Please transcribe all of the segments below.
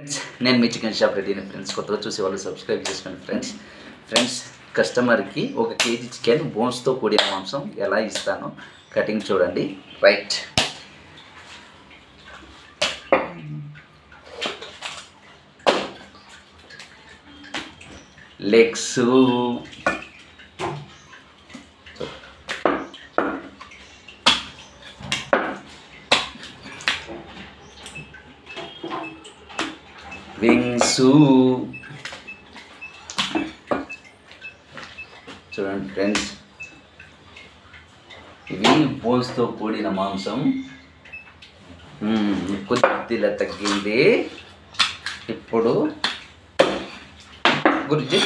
నేను మీ chicken shop ready friends కొత్తగా చూసే వాళ్ళు సబ్స్క్రైబ్ చేసుకోండి ఫ్రెండ్స్ ఫ్రెండ్స్ కస్టమర్కి ఒక కేజీ చికెన్ బోన్స్తో కూడిన మాంసం ఎలా ఇస్తానో కటింగ్ చూడండి రైట్ లెగ్స్ వింగ్స్ చూడండి ఫ్రెండ్స్ ఇవి బోన్స్తో కూడిన మాంసం మ్మ్, కొద్దిగా తగ్గింది ఇప్పుడు గురించి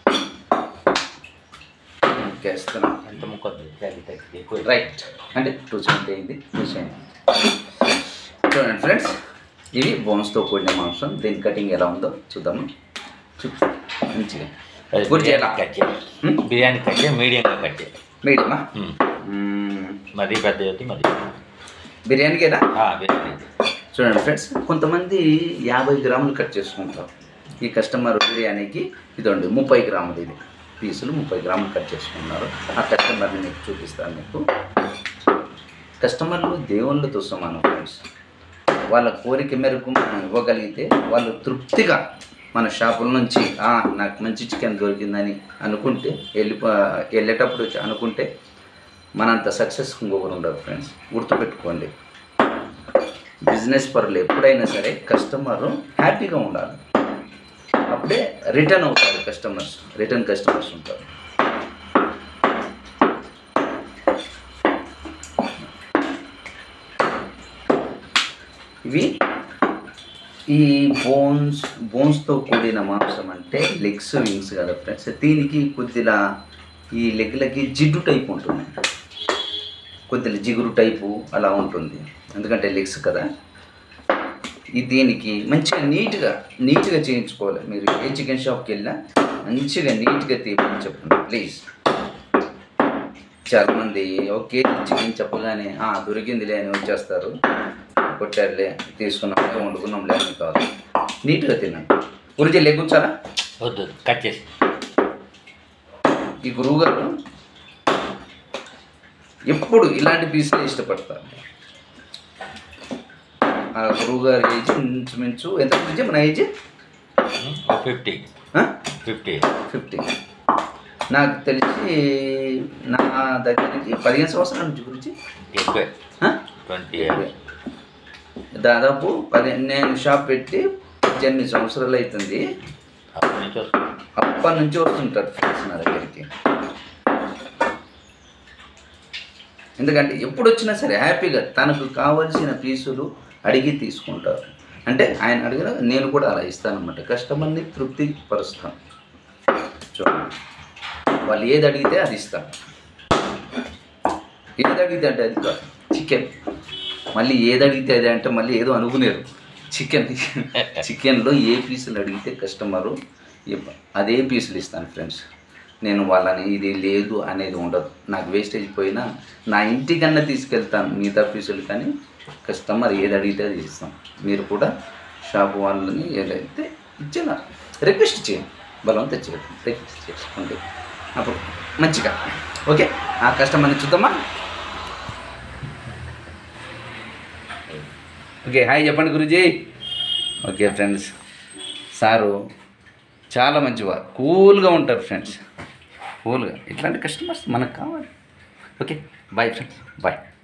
వేస్తున్నాం ఎంత ముక్క తగ్గి తగ్గి ఎక్కువ రైట్ అంటే టూ సెవెంటీ అయింది టూ సెవెంటీ చూడండి ఫ్రెండ్స్ ఇవి బోన్స్తో కూడిన మాంసం దీని కటింగ్ ఎలా ఉందో చూద్దాము చూ మంచిగా గురించి ఎలా కట్ చేయి హ్మ్? బిర్యానీ కట్ చేయి మీడియంగా కట్ చేయి మీడియమా హ్మ్. మ్మ్. మరీ పెద్ద అయితే మరి బిర్యానీకేనా ఆ, బిర్యానీ చూడండి ఫ్రెండ్స్ కొంతమంది యాభై గ్రాములు కట్ చేసుకుంటారు ఈ కస్టమర్ బిర్యానీకి ఇదండి ముప్పై గ్రాములు ఇది పీసులు ముప్పై గ్రాములు కట్ చేసుకున్నారు ఆ కస్టమర్ని మీకు చూపిస్తాను మీకు కస్టమర్లు దేవుళ్ళతో సమానం ఫ్రెండ్స్ వాళ్ళ కోరిక మేరకు మనం ఇవ్వగలిగితే వాళ్ళు తృప్తిగా మన షాపుల నుంచి "ఆ, నాకు మంచి చికెన్ దొరికిందని అనుకుంటే వెళ్ళిపో వెళ్ళేటప్పుడు వచ్చి అనుకుంటే మనంత సక్సెస్ ఇంకొకరు ఉండరు ఫ్రెండ్స్ గుర్తుపెట్టుకోండి బిజినెస్ పరులు ఎప్పుడైనా సరే కస్టమర్ హ్యాపీగా ఉండాలి అప్పుడే రిటర్న్ అవుతారు కస్టమర్స్ రిటర్న్ కస్టమర్స్ ఉంటారు ఇవి ఈ బోన్స్ బోన్స్తో కూడిన మాంసం అంటే లెగ్స్ వింగ్స్ కదా ఫ్రెండ్స్ దీనికి కొద్దిగా ఈ లెగ్లకి జిడ్డు టైప్ ఉంటుంది కొద్దిగా జిగురు టైపు అలా ఉంటుంది ఎందుకంటే లెగ్స్ కదా ఈ దీనికి మంచిగా నీట్గా నీట్గా చేయించుకోవాలి మీరు ఏ చికెన్ షాప్కి వెళ్ళినా మంచిగా నీట్గా తీయమని చెప్పండి ప్లీజ్ చాలామంది ఓకే చికెన్ చెప్పగానే "ఆ, దొరికిందిలే అని వచ్చేస్తారు కొట్టారులే తీసుకున్నాం వండుకున్నాంలే అని కాదు నీట్గా తినండి గురించి లెగ్గుచ్చారా వద్దు కట్ చేసి ఈ గురువు గారు ఎప్పుడు ఇలాంటి పీసులే ఇష్టపడతారు ఆ గురువు గారి ఏజ్ ఇంచుమించు ఎంత గురించి మన ఏజ్ ఫిఫ్టీ ఫిఫ్టీ ఫిఫ్టీ నాకు తెలిసి నా దగ్గరికి పదిహేను సంవత్సరాల నుంచి గురించి ఎక్కువే ఆ? ట్వంటీ దాదాపు పది నేను షాప్ పెట్టి పద్దెనిమిది సంవత్సరాలు అవుతుంది అప్పటి నుంచి వస్తుంది అప్పటి నుంచి వస్తుంటారు ఫ్రెండ్స్ నా దగ్గరికి ఎందుకంటే ఎప్పుడు వచ్చినా సరే హ్యాపీగా తనకు కావలసిన పీసులు అడిగి తీసుకుంటారు అంటే ఆయన అడిగిన నేను కూడా అలా ఇస్తానన్నమాట కస్టమర్ని తృప్తి పరుస్తాను చూడండి వాళ్ళు ఏది అడిగితే అది ఇస్తాను ఏది అడిగితే అంటే అది కాదు చికెన్ మళ్ళీ ఏది అడిగితే అది అంటే మళ్ళీ ఏదో అనుకునేరు చికెన్ చికెన్లో ఏ పీసులు అడిగితే కస్టమరు ఇప్ప- అదే పీసులు ఇస్తాను ఫ్రెండ్స్ నేను వాళ్ళని ఇది లేదు అనేది ఉండదు నాకు వేస్టేజ్ పోయినా నా ఇంటికన్నా తీసుకెళ్తాను మిగతా పీసులు కానీ కస్టమర్ ఏది అడిగితే అది ఇస్తాం మీరు కూడా షాప్ వాళ్ళని ఏదైతే ఇచ్చిన రిక్వెస్ట్ చేయండి బలవంతం చేయడం రిక్వెస్ట్ చేసుకోండి అప్పుడు మంచిగా ఓకే ఆ కస్టమర్ని చూద్దామా ఓకే హాయ్ చెప్పండి గురుజీ ఓకే ఫ్రెండ్స్ సారు చాలా మంచివారు కూల్గా ఉంటారు ఫ్రెండ్స్ కూల్గా ఇట్లాంటి కస్టమర్స్ మనకు కావాలి ఓకే బాయ్ ఫ్రెండ్స్ బాయ్